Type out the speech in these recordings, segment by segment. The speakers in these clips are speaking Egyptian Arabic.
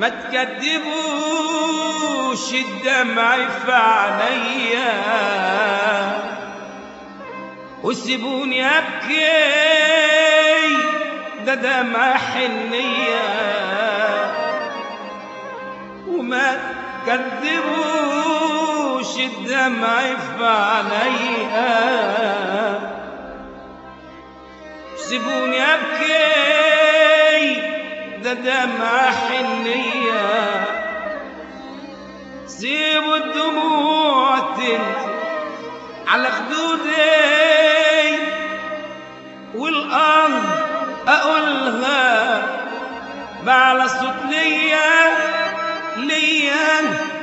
ما تكدبوش الدمع في عينيا وسيبوني ابكي ده دمع حنيه وما تكذبوش الدمع في عينيا سيبوني ابكي ده دمع حنيه سيبوا الدموع تنزل على خدودي والارض اقولها بعلى صوت ليا ليا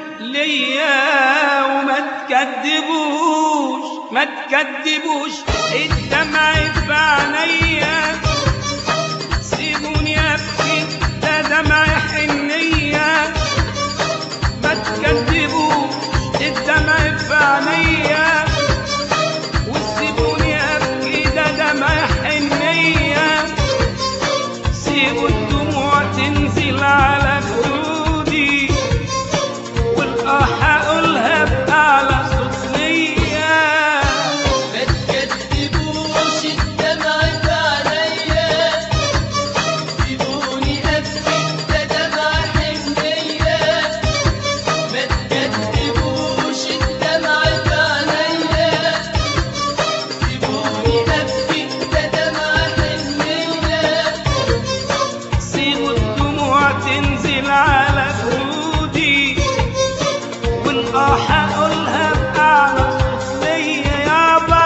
ليا وما تكدبوش ما تكدبوش الدمع في عينيا سيبوني ابكي ده دمع حنيه ما تكدبوش الدمع في عينيا وسيبوني ابكي ده دمع حنيه سيبوا الدموع تنزل على خدودي والآه هقولها بأعلى صوت ليا ما تكذبوش الدمع في عينيا سيبوني ابكي ده دمع حنيه ما تكذبوش الدمع في عينيا سيبوني ابكي ده دمع حنيه سيبوا الدموع تنزل على خدودي والآه هقولها بأعلى صوت ليا يابا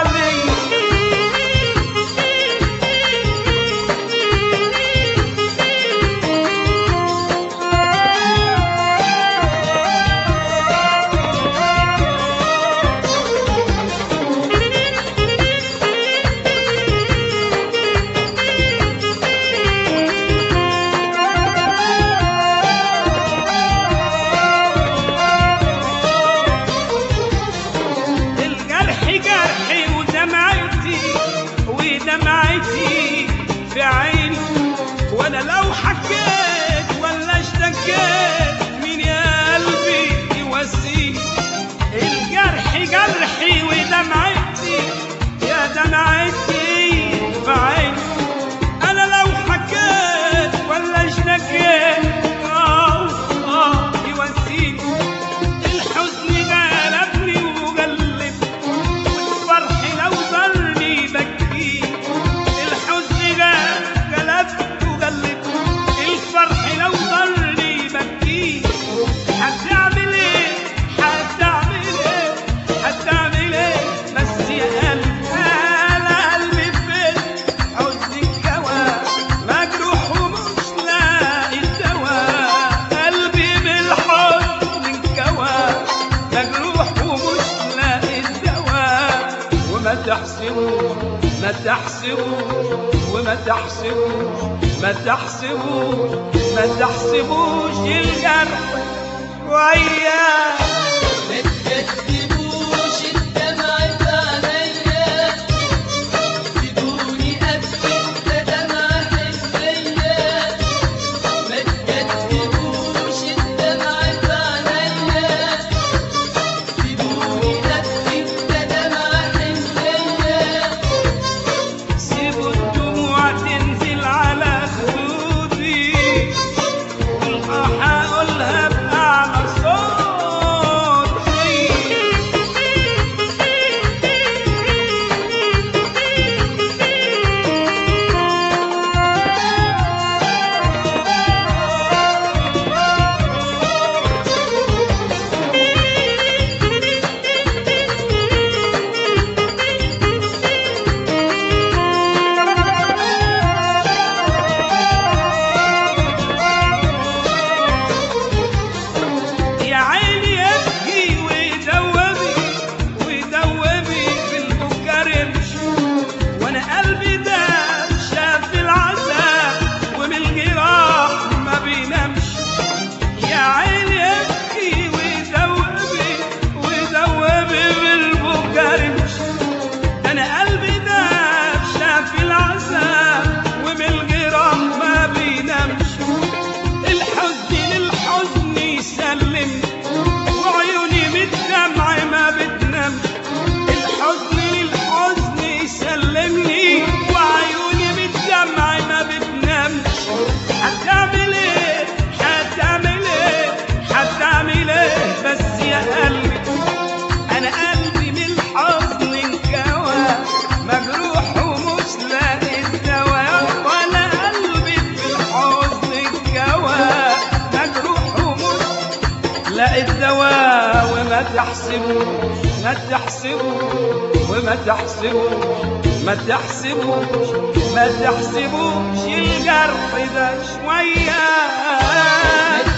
الجرح جرحي ودمعتي ودمعتي في عيني وانا لو حكيت ولا اشتكيت مين يا قلبي يواسيني الجرح جرحي ودمعتي يا دمعتي في عيني انا لو حكيت ولا اشتكيت اه اه يواسيني الحزن غلبني وغلب والفرح لو ضرني بكي الحزن غلبني وغلب الفرح لو ضرني بكي هتعمل ايه هتعمل ايه هتعمل ايه بس يا قلبي انا قلبي فين حزن الجوا مجروح ومش لاقي الدواء قلبي بالحزن الجوا مجروح ومش لاقي الدواء وما تحسبوش ما تحسبوش وما تحسبوش ما تحسبوش ما تحسبوش الجرح وياه ما تكذبوش الدمع في عينيا سيبوني ابكي ده دمع حنيه ما تكذبوش الدمع في عينيا سيبوني ابكي ده دمع حنيه سيبوا الدموع تنزل على خدودي والآه هقولها بأعلى صوت وما تحسبوش ما تحسبوش وما تحسبوش ما تحسبوش ما تحسبوش الجرح ده شويه